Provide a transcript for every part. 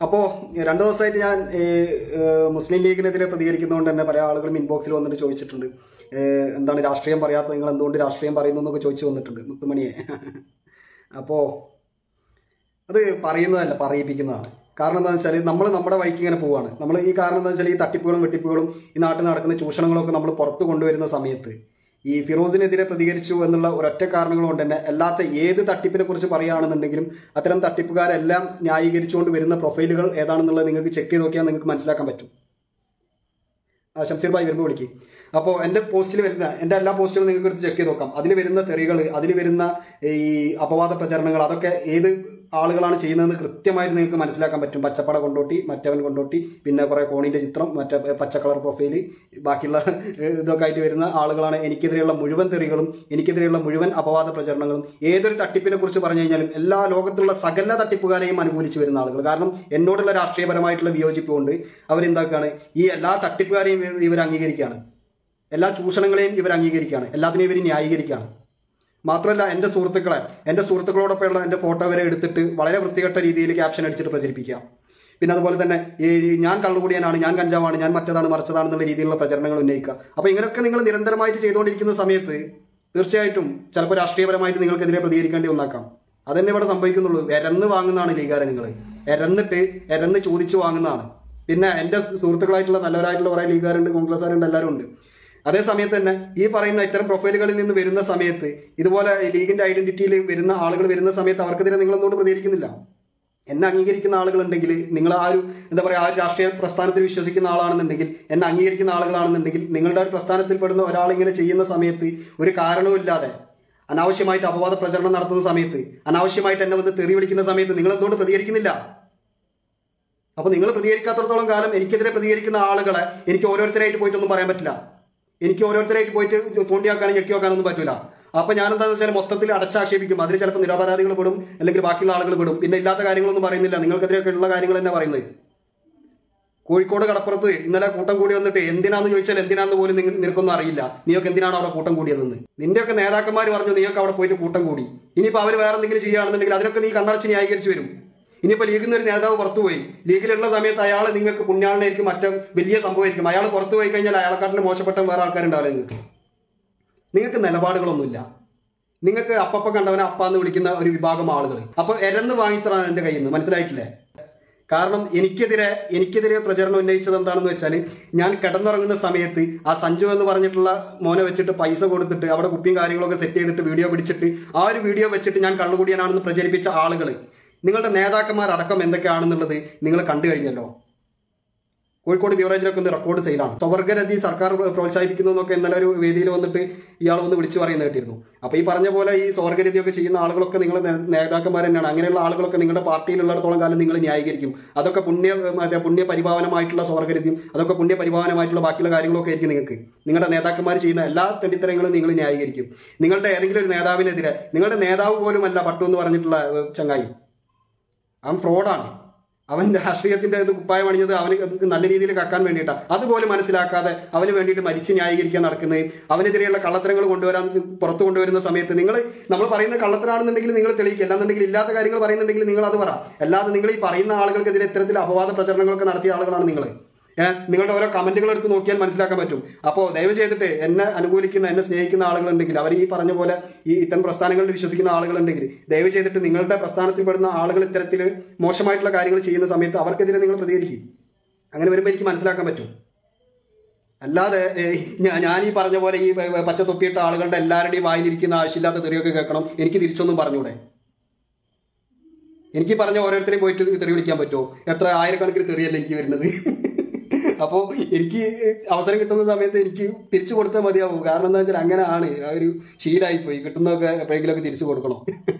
അപ്പോൾ രണ്ട് ദിവസമായിട്ട് ഞാൻ ഈ, ഏഹ്, മുസ്ലിം ലീഗിനെതിരെ പ്രതികരിക്കുന്നതുകൊണ്ട് തന്നെ പല ആളുകളും ഇൻബോക്സിൽ വന്നിട്ട് ചോദിച്ചിട്ടുണ്ട് ഏഹ്, എന്താണ് രാഷ്ട്രീയം പറയാത്ത നിങ്ങൾ എന്തുകൊണ്ട് രാഷ്ട്രീയം പറയുന്നു എന്നൊക്കെ ചോദിച്ചു വന്നിട്ടുണ്ട് മുത്തുമണിയെ അപ്പോൾ അത് പറയുന്നതല്ല പറയിപ്പിക്കുന്നതാണ് കാരണം എന്താണെന്ന് വെച്ചാൽ നമ്മൾ നമ്മുടെ വഴിക്ക് ഇങ്ങനെ പോവാണ് നമ്മൾ ഈ കാരണം എന്താണെന്ന് വെച്ചാൽ ഈ തട്ടിപ്പുകളും വെട്ടിപ്പുകളും ഈ നാട്ടിൽ നടക്കുന്ന ചൂഷണങ്ങളൊക്കെ നമ്മൾ പുറത്ത് കൊണ്ടുവരുന്ന സമയത്ത് ഈ ഫിറോസിനെതിരെ പ്രതികരിച്ചു എന്നുള്ള ഒരൊറ്റ കാരണങ്ങൾ കൊണ്ട് തന്നെ അല്ലാത്ത ഏത് തട്ടിപ്പിനെ കുറിച്ച് പറയുകയാണെന്നുണ്ടെങ്കിലും അത്തരം തട്ടിപ്പുകാരെല്ലാം ന്യായീകരിച്ചുകൊണ്ട് വരുന്ന പ്രൊഫൈലുകൾ ഏതാണെന്നുള്ളത് നിങ്ങൾക്ക് ചെക്ക് ചെയ്ത് നോക്കിയാൽ നിങ്ങൾക്ക് മനസ്സിലാക്കാൻ പറ്റും ആ ഷംസീർ ഭായി വരുമ്പോൾ വിളിക്കും അപ്പോൾ എൻ്റെ പോസ്റ്റിൽ വരുന്ന എൻ്റെ എല്ലാ പോസ്റ്റുകളും നിങ്ങൾക്ക് എടുത്ത് ചെക്ക് ചെയ്ത് നോക്കാം അതിൽ വരുന്ന തെറികൾ അതിൽ വരുന്ന ഈ അപവാദ പ്രചരണങ്ങൾ അതൊക്കെ ഏത് ആളുകളാണ് ചെയ്യുന്നതെന്ന് കൃത്യമായിട്ട് നിങ്ങൾക്ക് മനസ്സിലാക്കാൻ പറ്റും പച്ചപ്പട കൊണ്ടോട്ടി മറ്റവൻ കൊണ്ടോട്ടി പിന്നെ കുറേ കോണിൻ്റെ ചിത്രം മറ്റേ പച്ച കളർ പ്രൊഫൈല് ബാക്കിയുള്ള ഇതൊക്കെ ആയിട്ട് വരുന്ന ആളുകളാണ് എനിക്കെതിരെയുള്ള മുഴുവൻ തെറികളും എനിക്കെതിരെയുള്ള മുഴുവൻ അപവാദ പ്രചരണങ്ങളും ഏതൊരു തട്ടിപ്പിനെ കുറിച്ച് പറഞ്ഞു കഴിഞ്ഞാലും എല്ലാ ലോകത്തുള്ള സകല തട്ടിപ്പുകാരെയും അനുകൂലിച്ച് വരുന്ന ആളുകൾ കാരണം എന്നോടുള്ള രാഷ്ട്രീയപരമായിട്ടുള്ള വിയോജിപ്പ് കൊണ്ട് അവരെന്താക്കുകയാണ് ഈ എല്ലാ തട്ടിപ്പുകാരെയും ഇവ- ഇവർ അംഗീകരിക്കുകയാണ് എല്ലാ ചൂഷണങ്ങളെയും ഇവർ അംഗീകരിക്കുകയാണ് എല്ലാത്തിനെയും ഇവർ ന്യായീകരിക്കുകയാണ് മാത്രമല്ല എൻ്റെ സുഹൃത്തുക്കളെ എൻ്റെ സുഹൃത്തുക്കളോടൊപ്പമുള്ള എൻ്റെ ഫോട്ടോ വരെ എടുത്തിട്ട് വളരെ വൃത്തികെട്ട രീതിയിൽ ക്യാപ്ഷൻ അടിച്ചിട്ട് പ്രചരിപ്പിക്കുക പിന്നെ അതുപോലെ തന്നെ ഈ ഞാൻ കള്ളുകൂടിയാനാണ് ഞാൻ കഞ്ചാവാണ് ഞാൻ മറ്റതാണ് മറിച്ചതാണെന്നുള്ള രീതിയിലുള്ള പ്രചരണങ്ങൾ ഉന്നയിക്കുക അപ്പോൾ ഇങ്ങനെയൊക്കെ നിങ്ങൾ നിരന്തരമായിട്ട് ചെയ്തുകൊണ്ടിരിക്കുന്ന സമയത്ത് തീർച്ചയായിട്ടും ചിലപ്പോൾ രാഷ്ട്രീയപരമായിട്ട് നിങ്ങൾക്കെതിരെ പ്രതികരിക്കേണ്ടി വന്നാക്കാം അതന്നെ ഇവിടെ സംഭവിക്കുന്നുള്ളൂ എരന്ന് വാങ്ങുന്നതാണ് ലീഗാരെ നിങ്ങൾ എരന്നിട്ട് എരന്ന് ചോദിച്ചു വാങ്ങുന്നതാണ് പിന്നെ എൻ്റെ സുഹൃത്തുക്കളായിട്ടുള്ള നല്ലവരായിട്ടുള്ള കുറേ ലീഗുകാരുണ്ട് കോൺഗ്രസ്സുകാരുണ്ട് എല്ലാവരും ഉണ്ട് അതേ സമയത്ത് തന്നെ ഈ പറയുന്ന ഇത്തരം പ്രൊഫൈലുകളിൽ നിന്ന് വരുന്ന സമയത്ത് ഇതുപോലെ ലീഗിന്റെ ഐഡന്റിറ്റിയിൽ വരുന്ന ആളുകൾ വരുന്ന സമയത്ത് അവർക്കെതിരെ നിങ്ങൾ എന്തുകൊണ്ട് പ്രതികരിക്കുന്നില്ല എന്നെ അംഗീകരിക്കുന്ന ആളുകളുണ്ടെങ്കിൽ നിങ്ങൾ ആ ഒരു എന്താ പറയുക ആ ഒരു രാഷ്ട്രീയ പ്രസ്ഥാനത്തിൽ വിശ്വസിക്കുന്ന ആളാണെന്നുണ്ടെങ്കിൽ എന്നെ അംഗീകരിക്കുന്ന ആളുകളാണെന്നുണ്ടെങ്കിൽ നിങ്ങളുടെ ഒരു പ്രസ്ഥാനത്തിൽ പെടുന്ന ഒരാൾ ഇങ്ങനെ ചെയ്യുന്ന സമയത്ത് ഒരു കാരണവുമില്ലാതെ അനാവശ്യമായിട്ട് അപവാദ പ്രചരണം നടത്തുന്ന സമയത്ത് അനാവശ്യമായിട്ട് എന്നെ വന്ന് തെറി വിളിക്കുന്ന സമയത്ത് നിങ്ങൾ എന്തുകൊണ്ട് പ്രതികരിക്കുന്നില്ല അപ്പൊ നിങ്ങൾ പ്രതികരിക്കാത്തടത്തോളം കാലം എനിക്കെതിരെ പ്രതികരിക്കുന്ന ആളുകളെ എനിക്ക് ഓരോരുത്തരായിട്ട് പോയിട്ടൊന്നും പറയാൻ പറ്റില്ല എനിക്ക് ഓരോരുത്തരായിട്ട് പോയിട്ട് തോണ്ടിയാക്കാനും ഞെക്കി വെക്കാനൊന്നും പറ്റില്ല അപ്പൊ ഞാൻ എന്താണെന്ന് വെച്ചാൽ മൊത്തത്തിൽ അടച്ചാക്ഷേപിക്കും അതിൽ ചിലപ്പോൾ നിരപരാധികൾ പെടും അല്ലെങ്കിൽ ബാക്കിയുള്ള ആളുകൾ പെടും പിന്നെ ഇല്ലാത്ത കാര്യങ്ങളൊന്നും പറയുന്നില്ല നിങ്ങൾക്കെതിരെയൊക്കെ ഉള്ള കാര്യങ്ങൾ തന്നെ പറയുന്നത് കോഴിക്കോട് കടപ്പുറത്ത് ഇന്നലെ കൂട്ടം കൂടി വന്നിട്ട് എന്തിനാന്ന് ചോദിച്ചാൽ എന്തിനാന്ന് പോലും നിങ്ങ- നിനക്കൊന്നും അറിയില്ല നീയൊക്കെ എന്തിനാണ് അവിടെ കൂട്ടം കൂടിയതെന്ന് നിന്റെയൊക്കെ നേതാക്കന്മാർ പറഞ്ഞു നീയൊക്കെ അവിടെ പോയിട്ട് കൂട്ടം കൂടി ഇനിയിപ്പോൾ അവർ വേറെ എന്തെങ്കിലും ചെയ്യുകയാണെന്നുണ്ടെങ്കിൽ അതിനൊക്കെ നീ കണ്ണടച്ച് ന്യായീകരിച്ച് വരും ഇനിയിപ്പോൾ ലീഗിൽ നിന്ന് ഒരു നേതാവ് പുറത്തു പോയി ലീഗിലുള്ള സമയത്ത് അയാൾ നിങ്ങൾക്ക് പുണ്യാളിനായിരിക്കും മറ്റേ വലിയ സംഭവമായിരിക്കും അയാൾ പുറത്തു പോയി കഴിഞ്ഞാൽ അയാളെക്കാട്ടിലും മോശപ്പെട്ട വേറെ ആൾക്കാരുണ്ടാവില്ല നിങ്ങൾക്ക് നിങ്ങൾക്ക് നിലപാടുകളൊന്നുമില്ല നിങ്ങൾക്ക് അപ്പപ്പ കണ്ടവനെ അപ്പ എന്ന് വിളിക്കുന്ന ഒരു വിഭാഗം ആളുകൾ അപ്പോൾ എരന്ന് വാങ്ങിച്ചതാണ് എൻ്റെ കയ്യിൽ നിന്ന് മനസ്സിലായിട്ടില്ലേ കാരണം എനിക്കെതിരെ എനിക്കെതിരെ പ്രചരണം ഉന്നയിച്ചത് എന്താണെന്ന് വെച്ചാൽ ഞാൻ കിടന്നുറങ്ങുന്ന സമയത്ത് ആ സഞ്ജു എന്ന് പറഞ്ഞിട്ടുള്ള മോനെ വെച്ചിട്ട് പൈസ കൊടുത്തിട്ട് അവിടെ കുപ്പിയും കാര്യങ്ങളൊക്കെ സെറ്റ് ചെയ്തിട്ട് വീഡിയോ പിടിച്ചിട്ട് ആ ഒരു വീഡിയോ വെച്ചിട്ട് ഞാൻ കള്ളുകൂടിയാനാണെന്ന് പ്രചരിപ്പിച്ച ആളുകൾ നിങ്ങളുടെ നേതാക്കന്മാരടക്കം എന്തൊക്കെയാണെന്നുള്ളത് നിങ്ങൾ കണ്ടു കഴിഞ്ഞല്ലോ കോഴിക്കോട് ബിവറേജിലൊക്കെ ഒന്ന് റെക്കോർഡ് സെയിലാണ് സ്വവർഗരതി സർക്കാർ പ്രോത്സാഹിപ്പിക്കുന്നു എന്നൊക്കെ ഇന്നലെ ഒരു വേദിയിൽ വന്നിട്ട് ഇയാൾ വന്ന് വിളിച്ചു പറയുന്നത് കേട്ടിരുന്നു അപ്പോൾ ഈ പറഞ്ഞ പോലെ ഈ സ്വവർഗരതിയൊക്കെ ചെയ്യുന്ന ആളുകളൊക്കെ നിങ്ങളുടെ നേ- നേതാക്കന്മാർ തന്നെയാണ് അങ്ങനെയുള്ള ആളുകളൊക്കെ നിങ്ങളുടെ പാർട്ടിയിലുള്ളിടത്തോളം കാലം നിങ്ങൾ ന്യായീകരിക്കും അതൊക്കെ പുണ്യ മറ്റേ പുണ്യ പരിഭാവനമായിട്ടുള്ള സ്വവർഗരതിയും അതൊക്കെ പുണ്യ പരിഭാവനമായിട്ടുള്ള ബാക്കിയുള്ള കാര്യങ്ങളൊക്കെ ആയിരിക്കും നിങ്ങൾക്ക് നിങ്ങളുടെ നേതാക്കന്മാർ ചെയ്യുന്ന എല്ലാ തെണ്ടിത്തരങ്ങളും നിങ്ങൾ ന്യായീകരിക്കും നിങ്ങളുടെ ഏതെങ്കിലും ഒരു നേതാവിനെതിരെ നിങ്ങളുടെ നേതാവ് പോലുമല്ല പട്ടു എന്ന് പറഞ്ഞിട്ടുള്ള ഏഹ്, ചങ്ങായി അവൻ ഫ്രോഡാണ് അവൻ രാഷ്ട്രീയത്തിന്റെ ഇത് കുപ്പായം അണിഞ്ഞത് അവന് നല്ല രീതിയിൽ കക്കാൻ വേണ്ടിയിട്ടാണ് അതുപോലും മനസ്സിലാക്കാതെ അവന് വേണ്ടിയിട്ട് മരിച്ച് ന്യായീകരിക്കാൻ നടക്കുന്നത് അവനെതിരെയുള്ള കള്ളത്തരങ്ങൾ കൊണ്ടുവരാൻ പുറത്തു കൊണ്ടുവരുന്ന സമയത്ത് നിങ്ങൾ നമ്മൾ പറയുന്ന കള്ളത്തരാണെന്നുണ്ടെങ്കിൽ നിങ്ങൾ തെളിയിക്കുക അല്ലാന്നുണ്ടെങ്കിൽ ഇല്ലാത്ത കാര്യങ്ങൾ പറയുന്നുണ്ടെങ്കിൽ നിങ്ങൾ അത് പറ അല്ലാതെ നിങ്ങൾ ഈ പറയുന്ന ആളുകൾക്കെതിരെ ഇത്തരത്തിൽ അപവാദ പ്രചരണങ്ങളൊക്കെ നടത്തിയ ആളുകളാണ് നിങ്ങൾ ഏഹ് നിങ്ങളുടെ ഓരോ കമന്റുകൾ എടുത്ത് നോക്കിയാൽ മനസ്സിലാക്കാൻ പറ്റും അപ്പോൾ ദയവ് ചെയ്തിട്ട് എന്നെ അനുകൂലിക്കുന്ന എന്നെ സ്നേഹിക്കുന്ന ആളുകളുണ്ടെങ്കിൽ അവർ ഈ പറഞ്ഞ പോലെ ഈ ഇത്തരം പ്രസ്ഥാനങ്ങളിൽ വിശ്വസിക്കുന്ന ആളുകളുണ്ടെങ്കിൽ ദയവ് ചെയ്തിട്ട് നിങ്ങളുടെ പ്രസ്ഥാനത്തിൽ പെടുന്ന ആളുകൾ ഇത്തരത്തിൽ മോശമായിട്ടുള്ള കാര്യങ്ങൾ ചെയ്യുന്ന സമയത്ത് അവർക്കെതിരെ നിങ്ങൾ പ്രതികരിക്കും അങ്ങനെ വരുമ്പോൾ എനിക്ക് മനസ്സിലാക്കാൻ പറ്റും അല്ലാതെ ഏഹ്, ഞാ- ഞാൻ ഈ പറഞ്ഞ പോലെ ഈ പ- പ- പച്ച തൊപ്പിയിട്ട ആളുകളുടെ എല്ലാവരുടെയും വായിലിരിക്കുന്ന ആവശ്യമില്ലാത്ത തെറിയൊക്കെ കേൾക്കണം എനിക്ക് തിരിച്ചൊന്നും പറഞ്ഞൂടെ എനിക്ക് ഈ പറഞ്ഞ ഓരോരുത്തരെയും പോയിട്ട് തെറി വിളിക്കാൻ പറ്റുമോ എത്ര ആയിരക്കണക്കിന് തെറിയല്ലേ എനിക്ക് വരുന്നത് അപ്പോൾ എനിക്ക് അവസരം കിട്ടുന്ന സമയത്ത് എനിക്ക് തിരിച്ചു കൊടുത്താൽ മതിയാവും കാരണം എന്താ വെച്ചാൽ അങ്ങനെയാണ് ആ ഒരു ശീലമായിപ്പോയി കിട്ടുന്നതൊക്കെ എപ്പോഴെങ്കിലുമൊക്കെ തിരിച്ചു കൊടുക്കണം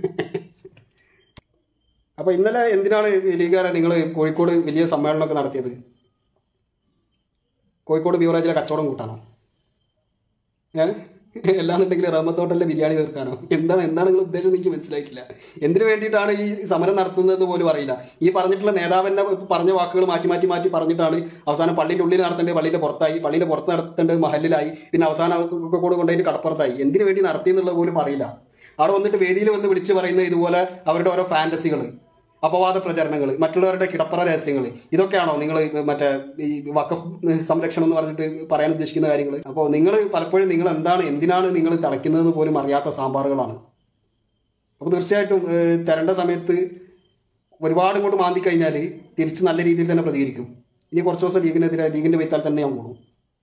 അപ്പോൾ ഇന്നലെ എന്തിനാണ് ലീഗുകാരെ നിങ്ങൾ കോഴിക്കോട് വലിയ സമ്മേളനമൊക്കെ നടത്തിയത് കോഴിക്കോട് ബീവറേജിലെ കച്ചവടം കൂട്ടാനോ ഞാൻ എല്ലാന്നുണ്ടെങ്കിൽ റഹ്മത്ത് ഹോട്ടലിലെ ബിരിയാണി തീർക്കാനോ എന്താണ് എന്താണ് നിങ്ങൾ ഉദ്ദേശം എന്ന് എനിക്ക് മനസ്സിലാക്കില്ല എന്തിനു വേണ്ടിയിട്ടാണ് ഈ സമരം നടത്തുന്നത് പോലും അറിയില്ല ഈ പറഞ്ഞിട്ടുള്ള നേതാവിന്റെ പറഞ്ഞ വാക്കുകൾ മാറ്റി മാറ്റി മാറ്റി പറഞ്ഞിട്ടാണ് അവസാനം പള്ളിയുടെ ഉള്ളിൽ നടത്തേണ്ടത് പള്ളിയുടെ പുറത്തായി പള്ളിയുടെ പുറത്ത് നടത്തേണ്ടത് മഹലിലായി പിന്നെ അവസാനം ഒക്കെ കൂടെ കൊണ്ടുപോയിട്ട് കടപ്പുറത്തായി എന്തിനു വേണ്ടി നടത്തി എന്നുള്ളത് പോലും അറിയില്ല അവിടെ വന്നിട്ട് വേദിയിൽ വന്ന് വിളിച്ച് പറയുന്ന ഇതുപോലെ അവരുടെ ഓരോ ഫാന്റസികൾ അപവാദ പ്രചരണങ്ങൾ മറ്റുള്ളവരുടെ കിടപ്പറ രഹസ്യങ്ങൾ ഇതൊക്കെയാണോ നിങ്ങൾ മറ്റേ ഈ വക്കഫ് സംരക്ഷണം എന്ന് പറഞ്ഞിട്ട് പറയാൻ ഉദ്ദേശിക്കുന്ന കാര്യങ്ങൾ അപ്പോൾ നിങ്ങൾ പലപ്പോഴും നിങ്ങൾ എന്താണ് എന്തിനാണ് നിങ്ങൾ തിളയ്ക്കുന്നതെന്ന് പോലും അറിയാത്ത സാമ്പാറുകളാണ് അപ്പോൾ തീർച്ചയായിട്ടും ഏഹ്, തരേണ്ട സമയത്ത് ഒരുപാട് ഇങ്ങോട്ട് മാന്തി കഴിഞ്ഞാൽ തിരിച്ച് നല്ല രീതിയിൽ തന്നെ പ്രതികരിക്കും ഇനി കുറച്ച് ദിവസം ലീഗിനെതിരെ ലീഗിൻ്റെ വൈത്താൽ തന്നെ ഞാൻ പോകും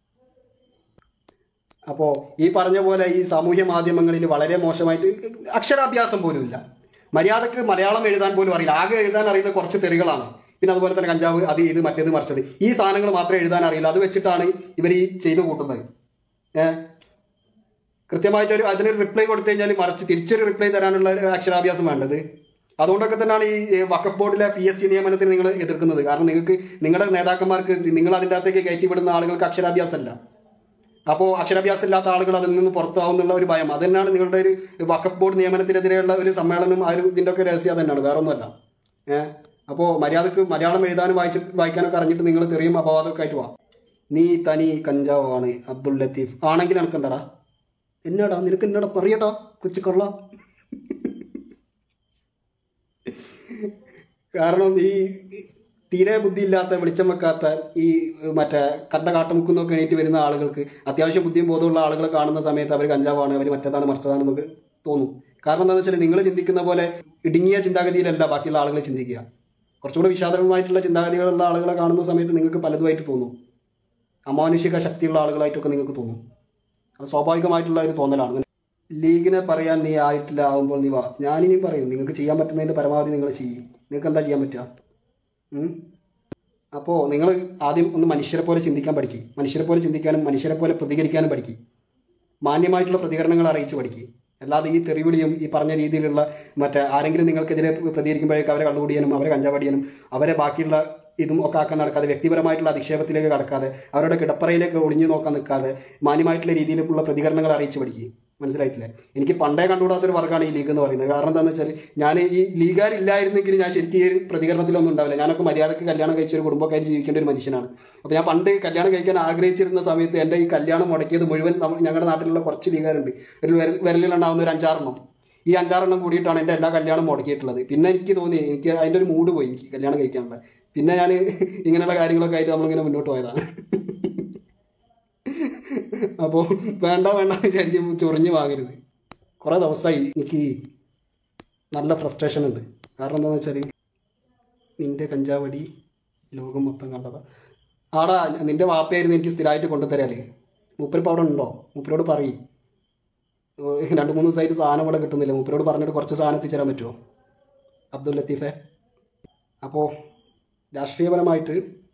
അപ്പോൾ ഈ പറഞ്ഞ പോലെ ഈ സാമൂഹ്യ മാധ്യമങ്ങളിൽ വളരെ മോശമായിട്ട് അക്ഷരാഭ്യാസം പോലും ഇല്ല മര്യാദക്ക് മലയാളം എഴുതാൻ പോലും അറിയില്ല ആകെ എഴുതാൻ അറിയുന്ന കുറച്ച് തെറികളാണ് പിന്നെ അതുപോലെ തന്നെ കഞ്ചാവ് അത് ഇത് മറ്റേത് മറിച്ചത് ഈ സാധനങ്ങൾ മാത്രമേ എഴുതാൻ അറിയില്ല അത് വെച്ചിട്ടാണ് ഇവർ ഈ ചെയ്തു കൂട്ടുന്നത് ഏഹ് കൃത്യമായിട്ടൊരു അതിനൊരു റിപ്ലൈ കൊടുത്തു കഴിഞ്ഞാൽ മറിച്ച് തിരിച്ചൊരു റിപ്ലൈ തരാനുള്ള ഒരു അക്ഷരാഭ്യാസം വേണ്ടത് അതുകൊണ്ടൊക്കെ തന്നെയാണ് ഈ ഏ, വഖഫ് ബോർഡിലെ പി എസ് സി നിയമനത്തിന് നിങ്ങൾ എതിർക്കുന്നത് കാരണം നിങ്ങൾക്ക് നിങ്ങളുടെ നേതാക്കന്മാർക്ക് നിങ്ങൾ അതിൻ്റെ അകത്തേക്ക് കയറ്റിവിടുന്ന ആളുകൾക്ക് അക്ഷരാഭ്യാസമല്ല അപ്പോൾ അക്ഷരാഭ്യാസം ഇല്ലാത്ത ആളുകൾ അതിൽ നിന്ന് പുറത്താവുന്നുള്ള ഒരു ഭയം അത് തന്നെയാണ് നിങ്ങളുടെ ഒരു വഖഫ് ബോർഡ് നിയമനത്തിനെതിരെയുള്ള ഒരു സമ്മേളനം ആ ഒരു ഇതിൻ്റെ ഒക്കെ രഹസ്യം അത് തന്നെയാണ് വേറെ ഒന്നുമല്ല ഏഹ് അപ്പോൾ മര്യാദക്ക് മലയാളം എഴുതാനും വായിച്ച് വായിക്കാനൊക്കെ അറിഞ്ഞിട്ട് നിങ്ങൾ തെറിയും അപവാദമൊക്കെ ആയിട്ട് വാ നീ തനി കഞ്ചാവാണ് അബ്ദുൾ ലത്തീഫ് ആണെങ്കിൽ എനിക്ക് എന്താടാ എന്നാടാ നിനക്ക് എന്നടാ പറയട്ടാ കൊച്ചിക്കൊള്ള കാരണം ഈ തീരെ ബുദ്ധിയില്ലാത്ത വെളിച്ചം വെക്കാത്ത ഈ മറ്റേ കണ്ട കാട്ടുമുക്കുന്നൊക്കെ എണീറ്റ് വരുന്ന ആളുകൾക്ക് അത്യാവശ്യം ബുദ്ധിയും ബോധമുള്ള ആളുകളെ കാണുന്ന സമയത്ത് അവർ കഞ്ചാവാണ് അവർ മറ്റേതാണ് മറിച്ചതാണെന്നൊക്കെ തോന്നും കാരണം എന്താണെന്ന് വെച്ചാൽ നിങ്ങൾ ചിന്തിക്കുന്ന പോലെ ഇടുങ്ങിയ ചിന്താഗതിയിലല്ല ബാക്കിയുള്ള ആളുകൾ ചിന്തിക്കുക കുറച്ചുകൂടെ വിഷാദപരമായിട്ടുള്ള ചിന്താഗതികളുള്ള ആളുകളെ കാണുന്ന സമയത്ത് നിങ്ങൾക്ക് പലതുമായിട്ട് തോന്നും അമാനുഷിക ശക്തിയുള്ള ആളുകളായിട്ടൊക്കെ നിങ്ങൾക്ക് തോന്നും അത് സ്വാഭാവികമായിട്ടുള്ള ഒരു തോന്നലാണ് ലീഗിനെ പറയാൻ നീ ആയിട്ടില്ല ആകുമ്പോൾ നീ വാ ഞാനിനിയും പറയും നിങ്ങൾക്ക് ചെയ്യാൻ പറ്റുന്നതിൻ്റെ പരമാവധി നിങ്ങൾ ചെയ്യും നിങ്ങൾക്ക് എന്താ ചെയ്യാൻ പറ്റുക അപ്പോൾ നിങ്ങൾ ആദ്യം ഒന്ന് മനുഷ്യരെ പോലെ ചിന്തിക്കാൻ പഠിക്കും മനുഷ്യരെ പോലെ ചിന്തിക്കാനും മനുഷ്യരെ പോലെ പ്രതികരിക്കാനും പഠിക്കും മാന്യമായിട്ടുള്ള പ്രതികരണങ്ങൾ അറിയിച്ച് പഠിക്കും അല്ലാതെ ഈ തെറിവിളിയും ഈ പറഞ്ഞ രീതിയിലുള്ള മറ്റേ ആരെങ്കിലും നിങ്ങൾക്കെതിരെ പ്രതികരിക്കുമ്പോഴേക്ക് അവരെ കള്ളുകൂടിയാനും അവരെ കഞ്ചാവടിയാനും അവരെ ബാക്കിയുള്ള ഇതും ഒക്കെ ആക്കാൻ നടക്കാതെ വ്യക്തിപരമായിട്ടുള്ള അധിക്ഷേപത്തിലേക്ക് കടക്കാതെ അവരുടെ കിടപ്പറയിലേക്ക് ഒളിഞ്ഞു നോക്കാൻ നിൽക്കാതെ മാന്യമായിട്ടുള്ള രീതിയിലുള്ള പ്രതികരണങ്ങൾ അറിയിച്ച് പഠിക്കും മനസ്സിലായിട്ടില്ലേ എനിക്ക് പണ്ടേ കണ്ടുകൂടാത്തൊരു വർഗ്ഗമാണ് ഈ ലീഗ് എന്ന് പറയുന്നത് കാരണം എന്താണെന്ന് വെച്ചാൽ ഞാൻ ഈ ലീഗാരില്ലായിരുന്നെങ്കിൽ ഞാൻ ശരിക്കും ഈ ഒരു പ്രതികരണത്തിലൊന്നും ഉണ്ടാവില്ല ഞാനൊക്കെ മര്യാദക്ക് കല്യാണം കഴിച്ച ഒരു കുടുംബക്കാരി ജീവിക്കേണ്ട ഒരു മനുഷ്യനാണ് അപ്പോൾ ഞാൻ പണ്ട് കല്യാണം കഴിക്കാൻ ആഗ്രഹിച്ചിരുന്ന സമയത്ത് എൻ്റെ ഈ കല്യാണം മുടക്കിയത് മുഴുവൻ നമ്മ- ഞങ്ങളുടെ നാട്ടിലുള്ള കുറച്ച് ലീഗാരുണ്ട് ഒരു വിരൽ വിരലിലുണ്ടാവുന്ന ഒരു അഞ്ചാറെണ്ണം ഈ അഞ്ചാറെണ്ണം കൂടിയിട്ടാണ് എൻ്റെ എല്ലാ കല്യാണം മുടക്കിയിട്ടുള്ളത് പിന്നെ എനിക്ക് തോന്നി എനിക്ക് അതിൻ്റെ ഒരു മൂഡ് പോയി എനിക്ക് കല്യാണം കഴിക്കാനുള്ള പിന്നെ ഞാൻ ഇങ്ങനെയുള്ള കാര്യങ്ങളൊക്കെ ആയിട്ട് നമ്മളിങ്ങനെ മുന്നോട്ട് പോയതാണ് അപ്പോൾ വേണ്ട വേണ്ട വിചാരിക്കും ചൊറിഞ്ഞ് വാങ്ങരുത് കുറേ ദിവസമായി എനിക്ക് നല്ല ഫ്രസ്ട്രേഷൻ ഉണ്ട് കാരണം എന്താണെന്ന് വെച്ചാൽ നിന്റെ കഞ്ചാവടി ലോകം മൊത്തം കണ്ടതാ ആടാ നിന്റെ വാപ്പയായിരുന്നു എനിക്ക് സ്ഥിരമായിട്ട് കൊണ്ടുതരാല് മൂപ്പരിപ്പോൾ അവിടെ ഉണ്ടോ മൂപ്പരോട് പറയും രണ്ട് മൂന്ന് ദിവസമായിട്ട് സാധനം ഇവിടെ കിട്ടുന്നില്ല മൂപ്പരോട് പറഞ്ഞിട്ട് കുറച്ച് സാധനം എത്തിച്ചേരാൻ പറ്റുമോ അബ്ദുൽ ലത്തീഫെ അപ്പോൾ രാഷ്ട്രീയപരമായിട്ട്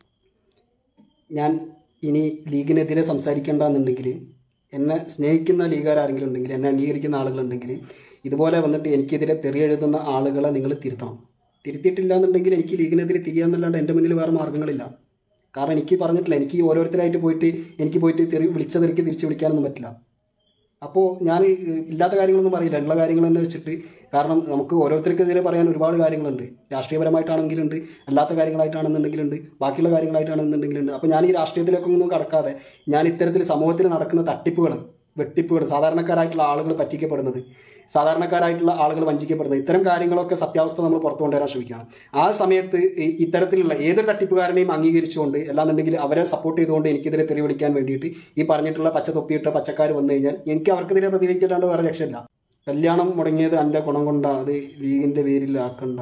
ഞാൻ ഇനി ലീഗിനെതിരെ സംസാരിക്കേണ്ടെന്നുണ്ടെങ്കിൽ എന്നെ സ്നേഹിക്കുന്ന ലീഗുകാരെങ്കിലും ഉണ്ടെങ്കിൽ എന്നെ അംഗീകരിക്കുന്ന ആളുകളുണ്ടെങ്കിൽ ഇതുപോലെ വന്നിട്ട് എനിക്കെതിരെ തെറി എഴുതുന്ന ആളുകളെ നിങ്ങൾ തിരുത്തണം തിരുത്തിയിട്ടില്ല എന്നുണ്ടെങ്കിൽ എനിക്ക് ലീഗിനെതിരെ തിരിയാന്നല്ലാണ്ട് എൻ്റെ മുന്നിൽ വേറെ മാർഗ്ഗങ്ങളില്ല കാരണം എനിക്ക് പറഞ്ഞിട്ടില്ല എനിക്ക് ഓരോരുത്തരായിട്ട് പോയിട്ട് എനിക്ക് പോയിട്ട് തെറി വിളിച്ചതെനിക്ക് തിരിച്ച് വിളിക്കാനൊന്നും പറ്റില്ല അപ്പോൾ ഞാൻ ഇല്ലാത്ത കാര്യങ്ങളൊന്നും പറയില്ല ഉള്ള കാര്യങ്ങൾ തന്നെ വെച്ചിട്ട് കാരണം നമുക്ക് ഓരോരുത്തർക്കെതിരെ പറയാൻ ഒരുപാട് കാര്യങ്ങളുണ്ട് രാഷ്ട്രീയപരമായിട്ടാണെങ്കിലുണ്ട് അല്ലാത്ത കാര്യങ്ങളായിട്ടാണെന്നുണ്ടെങ്കിലുണ്ട് ബാക്കിയുള്ള കാര്യങ്ങളായിട്ടാണെന്നുണ്ടെങ്കിലുണ്ട് അപ്പോൾ ഞാൻ ഈ രാഷ്ട്രീയത്തിലേക്ക് ഒന്നും കടക്കാതെ ഞാൻ ഇത്തരത്തിൽ സമൂഹത്തിൽ നടക്കുന്ന തട്ടിപ്പുകൾ വെട്ടിപ്പുകൾ സാധാരണക്കാരായിട്ടുള്ള ആളുകൾ പറ്റിക്കപ്പെടുന്നത് സാധാരണക്കാരായിട്ടുള്ള ആളുകൾ വഞ്ചിക്കപ്പെടുന്നത് ഇത്തരം കാര്യങ്ങളൊക്കെ സത്യാവസ്ഥ നമ്മൾ പുറത്തു കൊണ്ടുവരാൻ ശ്രമിക്കണം ആ സമയത്ത് ഈ ഇത്തരത്തിലുള്ള ഏതൊരു തട്ടിപ്പുകാരനെയും അംഗീകരിച്ചുകൊണ്ട് അല്ലാന്നുണ്ടെങ്കിൽ അവരെ സപ്പോർട്ട് ചെയ്തുകൊണ്ട് എനിക്കെതിരെ തെറി വിളിക്കാൻ വേണ്ടിയിട്ട് ഈ പറഞ്ഞിട്ടുള്ള പച്ച തൊപ്പിയിട്ട പച്ചക്കാർ വന്നു കഴിഞ്ഞാൽ എനിക്ക് അവർക്കെതിരെ പ്രതികരിക്കല്ലാണ്ട് വേറെ രക്ഷയില്ല കല്യാണം മുടങ്ങിയത് എൻ്റെ ഗുണം കൊണ്ട അത് ലീഗിൻ്റെ പേരിൽ ആക്കണ്ട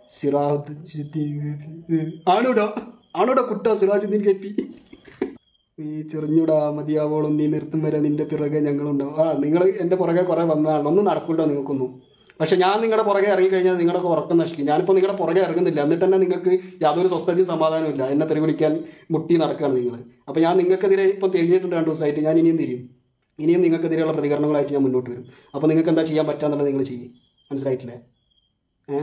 സിറാജുദ്ദീൻ ആണോടോ ആണോടോ കുട്ട സിറാജുദ്ദീൻ കെ പി നീ ചെറിഞ്ഞൂടാ മതിയാവോളം നീ നിർത്തും വരെ നിന്റെ പിറകെ ഞങ്ങളുണ്ടാവും ആ നിങ്ങൾ എൻ്റെ പുറകെ കുറേ വന്നതാണ് ഒന്നും നടക്കില്ലോ നിങ്ങൾക്കൊന്നും പക്ഷെ ഞാൻ നിങ്ങളുടെ പുറകെ ഇറങ്ങിക്കഴിഞ്ഞാൽ നിങ്ങളുടെ ഉറക്കം നശിക്കും ഞാനിപ്പോൾ നിങ്ങളുടെ പുറകെ ഇറങ്ങുന്നില്ല എന്നിട്ട് തന്നെ നിങ്ങൾക്ക് യാതൊരു സ്വസ്ഥതയും സമാധാനവും ഇല്ല എന്നെ തെറി വിളിക്കാൻ മുട്ടി നടക്കുകയാണ് നിങ്ങൾ അപ്പോൾ ഞാൻ നിങ്ങൾക്കെതിരെ ഇപ്പം തിരിഞ്ഞിട്ടുണ്ട് രണ്ട് ദിവസമായിട്ട് ഞാൻ ഇനിയും തിരിയും ഇനിയും നിങ്ങൾക്കെതിരെയുള്ള പ്രതികരണങ്ങളായിട്ട് ഞാൻ മുന്നോട്ട് വരും അപ്പോൾ നിങ്ങൾക്ക് എന്താ ചെയ്യാൻ പറ്റാന്നുള്ളത് നിങ്ങൾ ചെയ്യും മനസ്സിലായിട്ടില്ലേ ഏ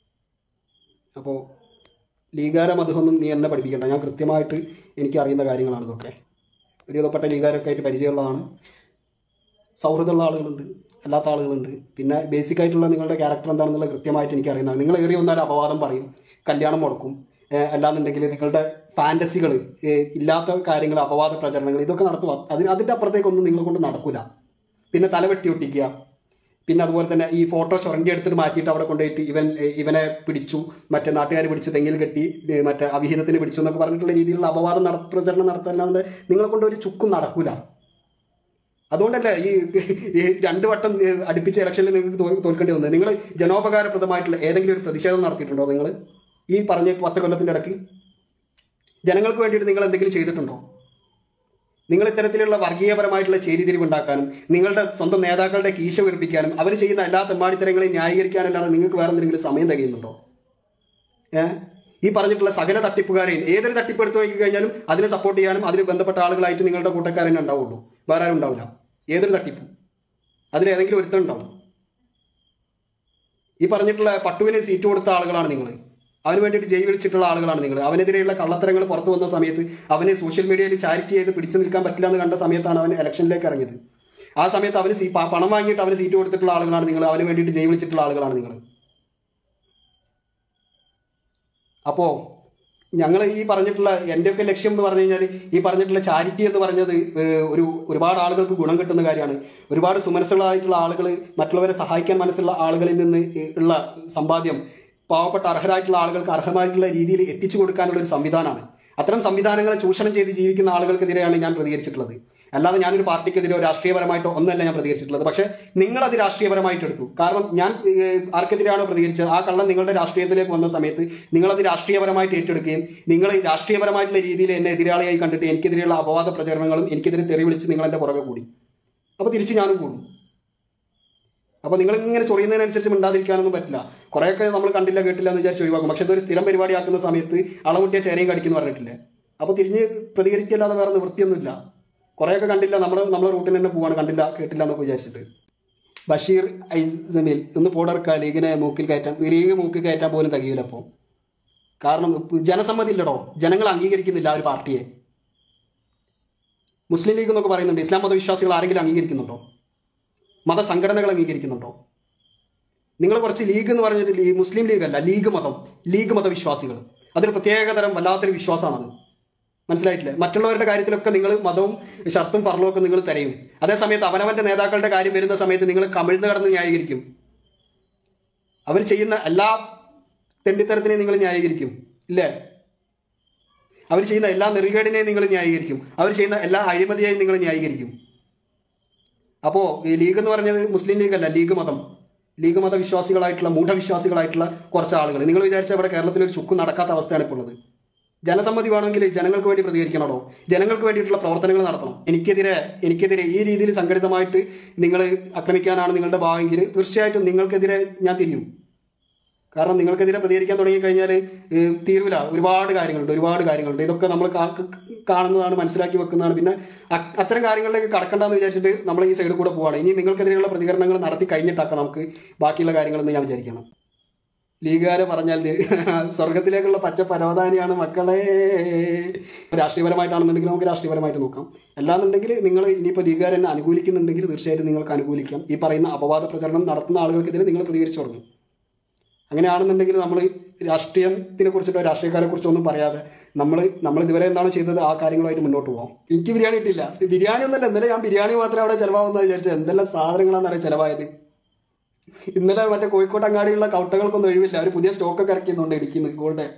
അപ്പോൾ ലീഗാര മതമൊന്നും നീ എന്നെ പഠിപ്പിക്കണ്ട ഞാൻ കൃത്യമായിട്ട് എനിക്ക് അറിയുന്ന കാര്യങ്ങളാണ് ഇതൊക്കെ ഒരുവിധപ്പെട്ട ലീഗാരൊക്കെ ആയിട്ട് പരിചയമുള്ളതാണ് സൗഹൃദമുള്ള ആളുകളുണ്ട് അല്ലാത്ത ആളുകളുണ്ട് പിന്നെ ബേസിക് ആയിട്ടുള്ള നിങ്ങളുടെ ക്യാരക്ടർ എന്താണെന്നുള്ള കൃത്യമായിട്ട് എനിക്ക് അറിയുന്നതാണ് നിങ്ങൾ ഏറി വന്നാൽ അപവാദം പറയും കല്യാണം മുടക്കും ഏഹ് അല്ലാന്നുണ്ടെങ്കിൽ നിങ്ങളുടെ ഫാൻറ്റസികൾ ഇല്ലാത്ത കാര്യങ്ങൾ അപവാദ പ്രചരണങ്ങൾ ഇതൊക്കെ നടത്തുക അതിന് അതിൻ്റെ അപ്പുറത്തേക്കൊന്നും നിങ്ങളെ കൊണ്ട് നടക്കില്ല പിന്നെ തലവെട്ടി ഒട്ടിക്കുക പിന്നെ അതുപോലെ തന്നെ ഈ ഫോട്ടോ ചുരണ്ടി എടുത്തിട്ട് മാറ്റിയിട്ട് അവിടെ കൊണ്ടുപോയിട്ട് ഇവൻ ഇവനെ പിടിച്ചു മറ്റേ നാട്ടുകാർ പിടിച്ചു തെങ്ങിൽ കെട്ടി ഏ, മറ്റേ അവിഹിതത്തിന് പിടിച്ചു എന്നൊക്കെ പറഞ്ഞിട്ടുള്ള രീതിയിലുള്ള അപവാദം നട പ്രചരണം നടത്താല്ലാണ്ട് നിങ്ങളെ കൊണ്ട് ഒരു ചുക്കും നടക്കൂല അതുകൊണ്ടല്ല ഈ ഈ രണ്ട് വട്ടം ഏ, അടുപ്പിച്ച ഇലക്ഷനിൽ നിങ്ങൾക്ക് തോ- തോൽക്കേണ്ടി വന്നത് നിങ്ങൾ ജനോപകാരപ്രദമായിട്ടുള്ള ഏതെങ്കിലും ഒരു പ്രതിഷേധം നടത്തിയിട്ടുണ്ടോ നിങ്ങൾ ഈ പറഞ്ഞ പത്ത് കൊല്ലത്തിൻ്റെ ഇടയ്ക്ക് ജനങ്ങൾക്ക് വേണ്ടിയിട്ട് നിങ്ങൾ എന്തെങ്കിലും ചെയ്തിട്ടുണ്ടോ നിങ്ങൾ ഇത്തരത്തിലുള്ള വർഗീയപരമായിട്ടുള്ള ചേരിതിരിവുണ്ടാക്കാനും നിങ്ങളുടെ സ്വന്തം നേതാക്കളുടെ കീശ വീർപ്പിക്കാനും അവർ ചെയ്യുന്ന എല്ലാ തെമ്മാടിത്തരങ്ങളെയും ന്യായീകരിക്കാനല്ലാതെ നിങ്ങൾക്ക് വേറെ എന്തെങ്കിലും സമയം തികയുന്നുണ്ടോ ഏ ഈ പറഞ്ഞിട്ടുള്ള സകല തട്ടിപ്പുകാരെയും ഏതൊരു തട്ടിപ്പ് എടുത്തു നോക്കി കഴിഞ്ഞാലും അതിനെ സപ്പോർട്ട് ചെയ്യാനും അതിന് ബന്ധപ്പെട്ട ആളുകളായിട്ട് നിങ്ങളുടെ കൂട്ടക്കാരനെ ഉണ്ടാവുള്ളൂ വേറെ ആരും ഉണ്ടാവില്ല ഏതൊരു തട്ടിപ്പും അതിൽ ഏതെങ്കിലും ഒരുത്തം ഉണ്ടാവും ഈ പറഞ്ഞിട്ടുള്ള പട്ടുവിന് സീറ്റ് കൊടുത്ത ആളുകളാണ് നിങ്ങൾ അവന് വേണ്ടിയിട്ട് ജയ് വിളിച്ചിട്ടുള്ള ആളുകളാണ് നിങ്ങൾ അവനെതിരെയുള്ള കള്ളത്തരങ്ങൾ പുറത്തു വന്ന സമയത്ത് അവന് സോഷ്യൽ മീഡിയയിൽ ചാരിറ്റി ചെയ്ത് പിടിച്ചു നിൽക്കാൻ പറ്റില്ല എന്ന് കണ്ട സമയത്താണ് അവൻ ഇലക്ഷനിലേക്ക് ഇറങ്ങിയത് ആ സമയത്ത് അവന് സീ പ- പണം വാങ്ങിയിട്ട് അവന് സീറ്റ് കൊടുത്തിട്ടുള്ള ആളുകളാണ് നിങ്ങൾ അവന് വേണ്ടിയിട്ട് ജയ് വിളിച്ചിട്ടുള്ള ആളുകളാണ് നിങ്ങൾ അപ്പോൾ ഞങ്ങൾ ഈ പറഞ്ഞിട്ടുള്ള എൻ്റെയൊക്കെ ലക്ഷ്യം എന്ന് പറഞ്ഞു കഴിഞ്ഞാൽ ഈ പറഞ്ഞിട്ടുള്ള ചാരിറ്റി എന്ന് പറഞ്ഞത് ഏഹ്, ഒരു ഒരുപാട് ആളുകൾക്ക് ഗുണം കിട്ടുന്ന കാര്യമാണ് ഒരുപാട് സുമനസ്സുകളായിട്ടുള്ള ആളുകൾ മറ്റുള്ളവരെ സഹായിക്കാൻ മനസ്സുള്ള ആളുകളിൽ നിന്ന് ഉള്ള സമ്പാദ്യം പാവപ്പെട്ട അർഹരായിട്ടുള്ള ആളുകൾക്ക് അർഹമായിട്ടുള്ള രീതിയിൽ എത്തിച്ചു കൊടുക്കാനുള്ള ഒരു സംവിധാനമാണ് അത്തരം സംവിധാനങ്ങളെ ചൂഷണം ചെയ്ത് ജീവിക്കുന്ന ആളുകൾക്കെതിരെയാണ് ഞാൻ പ്രതികരിച്ചിട്ടുള്ളത് അല്ലാതെ ഞാനൊരു പാർട്ടിക്കെതിരോ രാഷ്ട്രീയപരമായിട്ടോ ഒന്നല്ല ഞാൻ പ്രതികരിച്ചിട്ടുള്ളത് പക്ഷേ നിങ്ങളത് രാഷ്ട്രീയപരമായിട്ട് എടുത്തു കാരണം ഞാൻ ഏഹ്, ആർക്കെതിരെയാണോ പ്രതികരിച്ചത് ആ കള്ളം നിങ്ങളുടെ രാഷ്ട്രീയത്തിലേക്ക് വന്ന സമയത്ത് നിങ്ങളത് രാഷ്ട്രീയപരമായിട്ട് ഏറ്റെടുക്കുകയും നിങ്ങൾ രാഷ്ട്രീയപരമായിട്ടുള്ള രീതിയിൽ എന്നെ എതിരാളിയായി കണ്ടിട്ട് എനിക്കെതിരെയുള്ള അപവാദ പ്രചരണങ്ങളും എനിക്കെതിരെ തെറി വിളിച്ച് നിങ്ങൾ എൻ്റെ പുറകെ കൂടി അപ്പോൾ തിരിച്ച് ഞാനും കൂടും അപ്പോൾ നിങ്ങൾ ഇങ്ങനെ ചൊറിയുന്നതിനനുസരിച്ച് മിണ്ടാതിരിക്കാനൊന്നും പറ്റില്ല കുറേയൊക്കെ നമ്മൾ കണ്ടില്ല കേട്ടില്ല എന്ന് വിചാരിച്ച് ഒഴിവാക്കും പക്ഷെ ഇതൊരു സ്ഥിരം പരിപാടിയാക്കുന്ന സമയത്ത് അളമുട്ടിയ ചേരയും കടിക്കുന്നു പറഞ്ഞിട്ടില്ലേ അപ്പോൾ തിരിഞ്ഞ് പ്രതികരിക്കല്ലാതെ വേറെ നിവൃത്തിയൊന്നുമില്ല കുറേയൊക്കെ കണ്ടില്ല നമ്മൾ നമ്മളെ റൂട്ടിൽ തന്നെ പോവാണ് കണ്ടില്ല കേട്ടില്ല എന്നൊക്കെ വിചാരിച്ചിട്ട് ബഷീർ ഐസമിൽ ഒന്ന് പോടർക്ക ലീഗിനെ മൂക്കിൽ കയറ്റാൻ ലീഗ് മൂക്കിൽ കയറ്റാൻ പോലും തികയില്ല അപ്പോൾ കാരണം ഇപ്പൊ ജനസമ്മതി ഇല്ലടോ ജനങ്ങൾ അംഗീകരിക്കുന്നില്ല ആ ഒരു പാർട്ടിയെ മുസ്ലിം ലീഗ് എന്നൊക്കെ പറയുന്നുണ്ട് ഇസ്ലാം മതവിശ്വാസികൾ ആരെങ്കിലും അംഗീകരിക്കുന്നുണ്ടോ മതസംഘടനകൾ അംഗീകരിക്കുന്നുണ്ടോ നിങ്ങൾ കുറച്ച് ലീഗ് എന്ന് പറഞ്ഞിട്ട് ലീ- മുസ്ലിം ലീഗ് അല്ല ലീഗ് മതം ലീഗ് മതവിശ്വാസികൾ അതൊരു പ്രത്യേകതരം വല്ലാത്തൊരു വിശ്വാസമാണത് മനസ്സിലായിട്ടില്ലേ മറ്റുള്ളവരുടെ കാര്യത്തിലൊക്കെ നിങ്ങൾ മതവും ഷർത്തും ഫർളും ഒക്കെ നിങ്ങൾ തരയും അതേസമയത്ത് അവനവന്റെ നേതാക്കളുടെ കാര്യം വരുന്ന സമയത്ത് നിങ്ങൾ കമിഴ്ന്ന് കടന്ന് ന്യായീകരിക്കും അവർ ചെയ്യുന്ന എല്ലാ തെണ്ടിത്തരത്തിനെയും നിങ്ങൾ ന്യായീകരിക്കും ഇല്ലേ അവർ ചെയ്യുന്ന എല്ലാ നെറികേടിനെയും നിങ്ങൾ ന്യായീകരിക്കും അവർ ചെയ്യുന്ന എല്ലാ അഴിമതിയെയും നിങ്ങൾ ന്യായീകരിക്കും അപ്പോൾ ഈ ലീഗ് എന്ന് പറഞ്ഞത് മുസ്ലിം ലീഗ് അല്ല ലീഗ് മതം ലീഗ് മത വിശ്വാസികളായിട്ടുള്ള മൂഢവിശ്വാസികളായിട്ടുള്ള കുറച്ച് ആളുകൾ നിങ്ങൾ വിചാരിച്ച ഇവിടെ കേരളത്തിൽ ഒരു ചുക്ക് നടക്കാത്ത അവസ്ഥയാണ് ഇപ്പോൾ ഉള്ളത് ജനസമ്മതി വേണമെങ്കിൽ ജനങ്ങൾക്ക് വേണ്ടി പ്രതികരിക്കണമോ ജനങ്ങൾക്ക് വേണ്ടിയിട്ടുള്ള പ്രവർത്തനങ്ങൾ നടത്തണം എനിക്കെതിരെ എനിക്കെതിരെ ഈ രീതിയിൽ സംഘടിതമായിട്ട് നിങ്ങൾ ആക്രമിക്കാനാണ് നിങ്ങളുടെ ഭാവമെങ്കിൽ തീർച്ചയായിട്ടും നിങ്ങൾക്കെതിരെ ഞാൻ തിരിയും കാരണം നിങ്ങൾക്കെതിരെ പ്രതികരിക്കാൻ തുടങ്ങിക്കഴിഞ്ഞാൽ തീരൂല ഒരുപാട് കാര്യങ്ങളുണ്ട് ഒരുപാട് കാര്യങ്ങളുണ്ട് ഇതൊക്കെ നമ്മൾ കാ- കാണുന്നതാണ് മനസ്സിലാക്കി വെക്കുന്നതാണ് പിന്നെ അ- അത്തരം കാര്യങ്ങളിലേക്ക് കടക്കണ്ടെന്ന് വിചാരിച്ചിട്ട് നമ്മൾ ഈ സൈഡിൽ കൂടെ പോവാണ് ഇനി നിങ്ങൾക്കെതിരെയുള്ള പ്രതികരണങ്ങൾ നടത്തി കഴിഞ്ഞിട്ടാക്കാം നമുക്ക് ബാക്കിയുള്ള കാര്യങ്ങളെന്ന് ഞാൻ വിചാരിക്കണം ലീഗുകാരെ പറഞ്ഞാൽ സ്വർഗത്തിലേക്കുള്ള പച്ച പരവതാനിയാണ് മക്കളെ രാഷ്ട്രീയപരമായിട്ടാണെന്നുണ്ടെങ്കിൽ നമുക്ക് രാഷ്ട്രീയപരമായിട്ട് നോക്കാം അല്ലാന്നുണ്ടെങ്കിൽ നിങ്ങൾ ഇനിയിപ്പോൾ ലീഗുകാർ എന്നെ അനുകൂലിക്കുന്നുണ്ടെങ്കിൽ തീർച്ചയായിട്ടും നിങ്ങൾക്ക് അനുകൂലിക്കാം ഈ പറയുന്ന അപവാദ പ്രചരണം നടത്തുന്ന ആളുകൾക്കെതിരെ നിങ്ങൾ പ്രതികരിച്ചു തുടങ്ങും അങ്ങനെയാണെന്നുണ്ടെങ്കിൽ നമ്മൾ രാഷ്ട്രീയത്തിനെ കുറിച്ചിട്ടോ രാഷ്ട്രീയക്കാരെ കുറിച്ചോ ഒന്നും പറയാതെ നമ്മൾ നമ്മൾ ഇതുവരെ എന്താണ് ചെയ്തത് ആ കാര്യങ്ങളുമായിട്ട് മുന്നോട്ട് പോകാം എനിക്ക് ബിരിയാണി കിട്ടില്ല ബിരിയാണി ഒന്നല്ല ഇന്നലെ ഞാൻ ബിരിയാണി മാത്രമേ അവിടെ ചിലവാകുന്ന വിചാരിച്ചത് എന്തെല്ലാം സാധനങ്ങളാണെന്നറിയാം ചിലവായത് ഇന്നലെ മറ്റേ കോഴിക്കോട് അങ്ങാടിയുള്ള കൗട്ടകൾക്കൊന്നും ഒഴിവില്ല അവർ പുതിയ സ്റ്റോക്കൊക്കെ ഇറക്കിയെന്നുണ്ട് ഇടിക്കുന്നു ഗോൾഡ്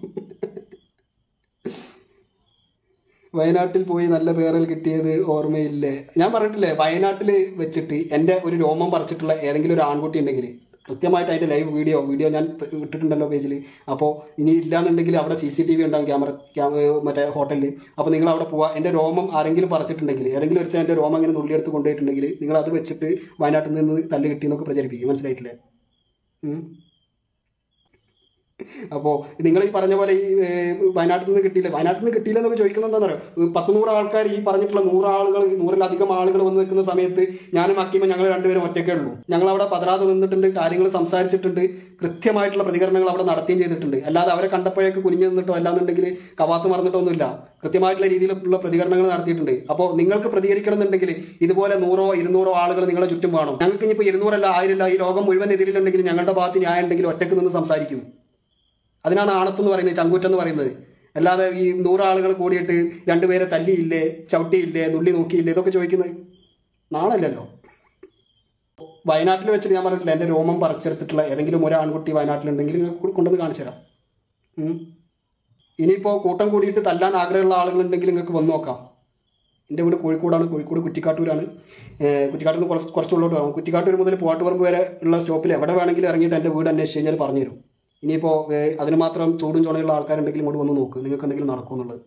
വയനാട്ടിൽ പോയി നല്ല പേരൽ കിട്ടിയത് ഓർമ്മയില്ലേ ഞാൻ പറഞ്ഞിട്ടില്ലേ വയനാട്ടിൽ വെച്ചിട്ട് എൻ്റെ ഒരു രോമം പറിച്ചിട്ടുള്ള ഏതെങ്കിലും ഒരു ആൺകുട്ടി ഉണ്ടെങ്കിൽ കൃത്യമായിട്ട് അതിൻ്റെ ലൈവ് വീഡിയോ വീഡിയോ ഞാൻ ഇട്ടിട്ടുണ്ടല്ലോ പേജിൽ അപ്പോൾ ഇനി ഇല്ലാന്നുണ്ടെങ്കിൽ അവിടെ സി സി ടി വി ഉണ്ടാവും ക്യാമറ ക്യാമ മറ്റേ ഹോട്ടലിൽ അപ്പോൾ നിങ്ങൾ അവിടെ പോവുക എൻ്റെ രോമം ആരെങ്കിലും പറിച്ചിട്ടുണ്ടെങ്കിൽ ഏതെങ്കിലും ഒരുത്തൻ എൻ്റെ രോമം അങ്ങനെ നുള്ളിയെടുത്ത് കൊണ്ടുപോയിട്ടുണ്ടെങ്കിൽ നിങ്ങൾ അത് വെച്ചിട്ട് വയനാട്ടിൽ നിന്ന് തല്ല് കിട്ടിയെന്നൊക്കെ പ്രചരിപ്പിക്കും മനസ്സിലായിട്ടില്ലേ ഉം. അപ്പോൾ നിങ്ങൾ ഈ പറഞ്ഞ പോലെ ഈ ഏഹ്, വയനാട്ടിൽ നിന്ന് കിട്ടിയില്ല വയനാട്ടിൽ നിന്ന് കിട്ടിയില്ല എന്നൊക്കെ ചോദിക്കുന്നത് എന്താണെന്നറിയോ പത്ത് നൂറ് ആൾക്കാർ ഈ പറഞ്ഞിട്ടുള്ള നൂറ് ആളുകൾ നൂറിലധികം ആളുകൾ വന്ന് നിൽക്കുന്ന സമയത്ത് ഞാനും അക്കീമ ഞങ്ങൾ രണ്ടുപേരും ഒറ്റയ്ക്കേ ഉള്ളൂ ഞങ്ങൾ അവിടെ പതറാതെ നിന്നിട്ടുണ്ട് കാര്യങ്ങൾ സംസാരിച്ചിട്ടുണ്ട് കൃത്യമായിട്ടുള്ള പ്രതികരണങ്ങൾ അവിടെ നടത്തുകയും ചെയ്തിട്ടുണ്ട് അല്ലാതെ അവരെ കണ്ടപ്പോഴേക്ക് കുനിഞ്ഞു നിന്നിട്ടോ അല്ലാന്നുണ്ടെങ്കിൽ കവാത്ത് മറന്നിട്ടോ ഒന്നുമില്ല കൃത്യമായിട്ടുള്ള രീതിയിലുള്ള പ്രതികരണങ്ങൾ നടത്തിയിട്ടുണ്ട് അപ്പോൾ നിങ്ങൾക്ക് പ്രതികരിക്കണം എന്നുണ്ടെങ്കിൽ ഇതുപോലെ നൂറോ ഇരുന്നൂറോ ആളുകൾ നിങ്ങളെ ചുറ്റും വേണം ഞങ്ങൾക്ക് ഇനിയിപ്പോൾ ഇരുന്നൂറല്ല ആയിരല്ല ഈ ലോകം മുഴുവൻ എതിരിലുണ്ടെങ്കിൽ ഞങ്ങളുടെ ഭാഗത്ത് ന്യായം ഉണ്ടെങ്കിൽ ഒറ്റയ്ക്ക് നിന്ന് സംസാരിക്കും അതിനാണ് ആണത്ത് എന്ന് പറയുന്നത് ചങ്കൂറ്റം എന്ന് പറയുന്നത് അല്ലാതെ ഈ നൂറാളുകൾ കൂടിയിട്ട് രണ്ടുപേരെ തല്ലിയില്ലേ ചവിട്ടിയില്ലേ നുള്ളി നോക്കിയില്ലേ ഇതൊക്കെ ചോദിക്കുന്നത് നാണല്ലല്ലോ വയനാട്ടിൽ വെച്ചിട്ട് ഞാൻ പറഞ്ഞിട്ടില്ല എൻ്റെ രോമം പറിച്ചെടുത്തിട്ടുള്ള ഏതെങ്കിലും ഒരു ആൺകുട്ടി വയനാട്ടിലുണ്ടെങ്കിൽ നിങ്ങൾക്ക് കൊണ്ടുവന്ന് കാണിച്ചു തരാം ഉം. ഇനിയിപ്പോൾ കൂട്ടം കൂടിയിട്ട് തല്ലാൻ ആഗ്രഹമുള്ള ആളുകളുണ്ടെങ്കിൽ നിങ്ങൾക്ക് വന്ന് നോക്കാം എൻ്റെ വീട് കോഴിക്കോടാണ് കോഴിക്കോട് കുറ്റിക്കാട്ടൂരാണ് ഏഹ് കുറ്റിക്കാട്ടിൽ നിന്ന് കുറച്ച് കുറച്ചുള്ളോട്ട് പോകും കുറ്റിക്കാട്ടൂർ മുതൽ പോട്ടുപറമ്പ് വരെ ഉള്ള സ്റ്റോപ്പിൽ എവിടെ വേണമെങ്കിലും ഇറങ്ങിയിട്ട് എൻ്റെ വീട് അന്വേഷിച്ച് കഴിഞ്ഞാൽ പറഞ്ഞു തരും ഇനിയിപ്പോൾ ഏഹ് അതിന് മാത്രം ചൂടും ചുണയുള്ള ആൾക്കാരുണ്ടെങ്കിൽ ഇങ്ങോട്ട് വന്ന് നോക്ക് നിങ്ങൾക്ക് എന്തെങ്കിലും നടക്കുമെന്നുള്ളത്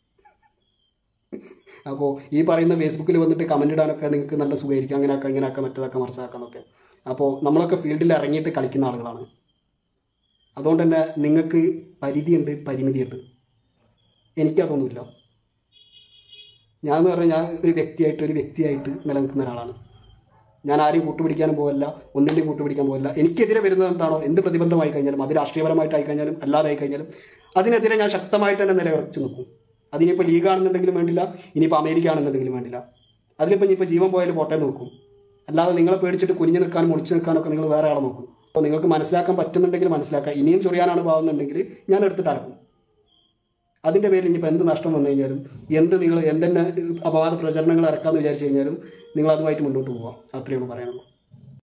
അപ്പോൾ ഈ പറയുന്ന ഫേസ്ബുക്കിൽ വന്നിട്ട് കമൻ്റ് ഇടാനൊക്കെ നിങ്ങൾക്ക് നല്ല സുഖമായിരിക്കും അങ്ങനെയൊക്കെ ഇങ്ങനെയൊക്കെ മറ്റേതൊക്കെ മറിച്ചാക്കാന്നൊക്കെ അപ്പോൾ നമ്മളൊക്കെ ഫീൽഡിൽ ഇറങ്ങിയിട്ട് കളിക്കുന്ന ആളുകളാണ് അതുകൊണ്ട് തന്നെ നിങ്ങൾക്ക് പരിധിയുണ്ട് പരിമിതിയുണ്ട് എനിക്കതൊന്നുമില്ല ഞാൻ എന്ന് പറഞ്ഞാൽ ഞാൻ ഒരു വ്യക്തിയായിട്ട് ഒരു വ്യക്തിയായിട്ട് നിലനിൽക്കുന്ന ഒരാളാണ് ഞാൻ ആരെയും കൂട്ടുപിടിക്കാനും പോകല്ല ഒന്നിൻ്റെയും കൂട്ടുപിടിക്കാൻ പോകല്ല എനിക്കെതിരെ വരുന്നത് എന്താണോ എന്ത് പ്രതിബന്ധമായി കഴിഞ്ഞാലും അത് രാഷ്ട്രീയപരമായിട്ടായി കഴിഞ്ഞാലും അല്ലാതെ ആയി കഴിഞ്ഞാലും അതിനെതിരെ ഞാൻ ശക്തമായിട്ട് തന്നെ നിലയുറച്ച് നിൽക്കും അതിനിപ്പോൾ ലീഗ് ആണെന്നുണ്ടെങ്കിലും വേണ്ടില്ല ഇനിയിപ്പോൾ അമേരിക്ക ആണെന്നുണ്ടെങ്കിലും വേണ്ടില്ല അതിലിപ്പോൾ ഇനിയിപ്പോൾ ജീവൻ പോയാലും പോട്ടെ നോക്കും അല്ലാതെ നിങ്ങളെ പേടിച്ചിട്ട് കുനിഞ്ഞു നിൽക്കാനും ഒളിച്ചു നിൽക്കാനൊക്കെ നിങ്ങൾ വേറെ ആളെ നോക്കും അപ്പോൾ നിങ്ങൾക്ക് മനസ്സിലാക്കാൻ പറ്റുന്നുണ്ടെങ്കിൽ മനസ്സിലാക്കാം ഇനിയും ചൊറിയാനാണ് പാവുന്നുണ്ടെങ്കിൽ ഞാൻ എടുത്തിട്ട് അലക്കും അതിൻ്റെ പേരിൽ ഇനിയിപ്പോൾ എന്ത് നഷ്ടം വന്നു കഴിഞ്ഞാലും എന്ത് നിങ്ങൾ എന്തെന്നെ അപവാദ പ്രചരണങ്ങൾ ഇറക്കാമെന്ന് വിചാരിച്ചു കഴിഞ്ഞാലും നിങ്ങൾ അതുമായിട്ട് മുന്നോട്ട് പോവാം അത്രയാണ് പറയാനുള്ളൂ